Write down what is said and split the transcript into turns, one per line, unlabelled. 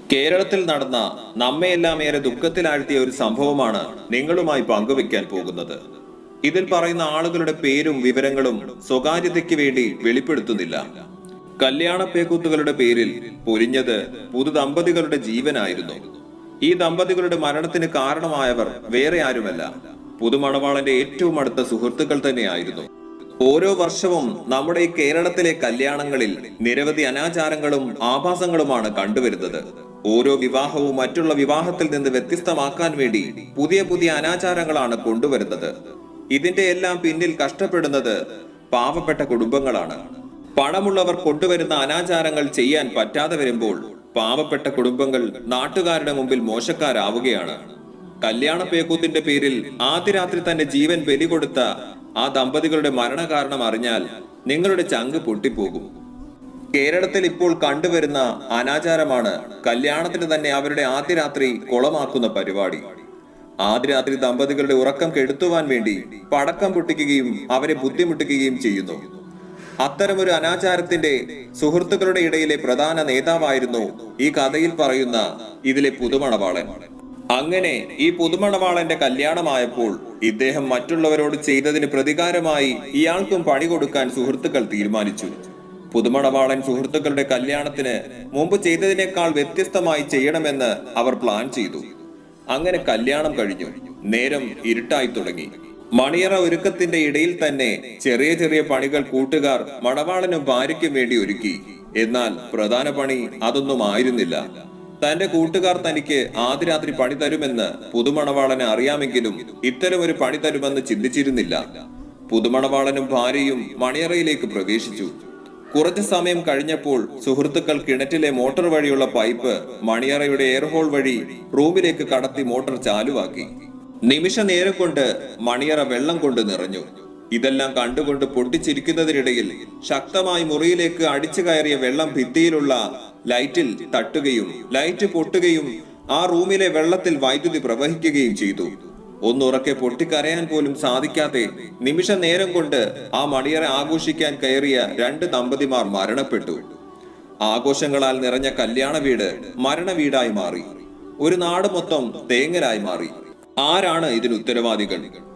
കേരളത്തിൽ നടന്ന നമ്മയെല്ലാം ഏറെ ദുഃഖത്തിലാഴ്ത്തിയ ഒരു സംഭവമാണ് നിങ്ങളുമായി പങ്കുവെക്കാൻ പോകുന്നത് ഇതിൽ പറയുന്ന ആളുകളുടെ പേരും വിവരങ്ങളും സ്വകാര്യതയ്ക്ക് വേണ്ടി വെളിപ്പെടുത്തുന്നില്ല കല്യാണ പേക്കൂത്തുകളുടെ പേരിൽ പൊരിഞ്ഞത് പുതു ദമ്പതികളുടെ ജീവനായിരുന്നു ഈ ദമ്പതികളുടെ മരണത്തിന് കാരണമായവർ വേറെ ആരുമല്ല പുതുമണവാളന്റെ ഏറ്റവും അടുത്ത സുഹൃത്തുക്കൾ തന്നെയായിരുന്നു ഓരോ വർഷവും നമ്മുടെ ഈ കേരളത്തിലെ കല്യാണങ്ങളിൽ നിരവധി അനാചാരങ്ങളും ആഭാസങ്ങളുമാണ് കണ്ടുവരുന്നത് ഓരോ വിവാഹവും മറ്റുള്ള വിവാഹത്തിൽ നിന്ന് വ്യത്യസ്തമാക്കാൻ വേണ്ടി പുതിയ പുതിയ അനാചാരങ്ങളാണ് കൊണ്ടുവരുന്നത് ഇതിന്റെ എല്ലാം പിന്നിൽ കഷ്ടപ്പെടുന്നത് പാവപ്പെട്ട കുടുംബങ്ങളാണ് പണമുള്ളവർ കൊണ്ടുവരുന്ന അനാചാരങ്ങൾ ചെയ്യാൻ പറ്റാതെ വരുമ്പോൾ പാവപ്പെട്ട കുടുംബങ്ങൾ നാട്ടുകാരുടെ മുമ്പിൽ മോശക്കാരാവുകയാണ് കല്യാണ പേക്കൂത്തിന്റെ പേരിൽ ആദ്യ രാത്രി തന്റെ ജീവൻ ബലി കൊടുത്ത ആ ദമ്പതികളുടെ മരണകാരണം അറിഞ്ഞാൽ നിങ്ങളുടെ ചങ്ക് പൊട്ടിപ്പോകും കേരളത്തിൽ ഇപ്പോൾ കണ്ടുവരുന്ന അനാചാരമാണ് കല്യാണത്തിന് തന്നെ അവരുടെ ആദ്യ രാത്രി കുളമാക്കുന്ന പരിപാടി ആദ്യ രാത്രി ദമ്പതികളുടെ ഉറക്കം കെടുത്തുവാൻ വേണ്ടി പടക്കം പൊട്ടിക്കുകയും അവരെ ബുദ്ധിമുട്ടിക്കുകയും ചെയ്യുന്നു അത്തരമൊരു അനാചാരത്തിന്റെ സുഹൃത്തുക്കളുടെ ഇടയിലെ പ്രധാന നേതാവായിരുന്നു ഈ കഥയിൽ പറയുന്ന ഇതിലെ പുതുമണവാളൻ അങ്ങനെ ഈ പുതുമണവാളന്റെ കല്യാണമായപ്പോൾ ഇദ്ദേഹം മറ്റുള്ളവരോട് ചെയ്തതിന് പ്രതികാരമായി ഇയാൾക്കും പണി കൊടുക്കാൻ സുഹൃത്തുക്കൾ തീരുമാനിച്ചു പുതുമണവാളൻ സുഹൃത്തുക്കളുടെ കല്യാണത്തിന് മുമ്പ് ചെയ്തതിനേക്കാൾ വ്യത്യസ്തമായി ചെയ്യണമെന്ന് അവർ പ്ലാൻ ചെയ്തു അങ്ങനെ കല്യാണം കഴിഞ്ഞു നേരം ഇരുട്ടായി തുടങ്ങി മണിയറ ഒരുക്കത്തിന്റെ ഇടയിൽ തന്നെ ചെറിയ ചെറിയ പണികൾ കൂട്ടുകാർ മണവാളനും ഭാര്യയ്ക്കും വേണ്ടി ഒരുക്കി എന്നാൽ പ്രധാന പണി അതൊന്നും ആയിരുന്നില്ല തന്റെ കൂട്ടുകാർ തനിക്ക് ആദ്യ രാത്രി പണി തരുമെന്ന് പുതുമണവാളന് അറിയാമെങ്കിലും ഇത്തരം ഒരു പണി തരുമെന്ന് ചിന്തിച്ചിരുന്നില്ല പുതുമണവാളനും ഭാര്യയും മണിയറയിലേക്ക് പ്രവേശിച്ചു കുറച്ചു സമയം കഴിഞ്ഞപ്പോൾ സുഹൃത്തുക്കൾ കിണറ്റിലെ മോട്ടോർ വഴിയുള്ള പൈപ്പ് മണിയറയുടെ എയർഹോൾ വഴി റൂമിലേക്ക് കടത്തി മോട്ടോർ ചാലുവാക്കി നിമിഷ നേരം കൊണ്ട് മണിയറ വെള്ളം കൊണ്ട് നിറഞ്ഞു ഇതെല്ലാം കണ്ടുകൊണ്ട് പൊട്ടിച്ചിരിക്കുന്നതിനിടയിൽ ശക്തമായി മുറിയിലേക്ക് അടിച്ചു കയറിയ വെള്ളം ഭിത്തിയിലുള്ള ലൈറ്റിൽ തട്ടുകയും ലൈറ്റ് പൊട്ടുകയും ആ റൂമിലെ വെള്ളത്തിൽ വൈദ്യുതി പ്രവഹിക്കുകയും ചെയ്തു ഒന്നുറക്കെ പൊട്ടിക്കരയാൻ പോലും സാധിക്കാതെ നിമിഷ നേരം കൊണ്ട് ആ മണിയറ ആഘോഷിക്കാൻ കയറിയ രണ്ട് ദമ്പതിമാർ മരണപ്പെട്ടു ആഘോഷങ്ങളാൽ നിറഞ്ഞ കല്യാണ വീട് മരണ വീടായി മാറി ഒരു നാട് മൊത്തം തേങ്ങലായി മാറി ആരാണ് ഇതിന് ഉത്തരവാദികൾ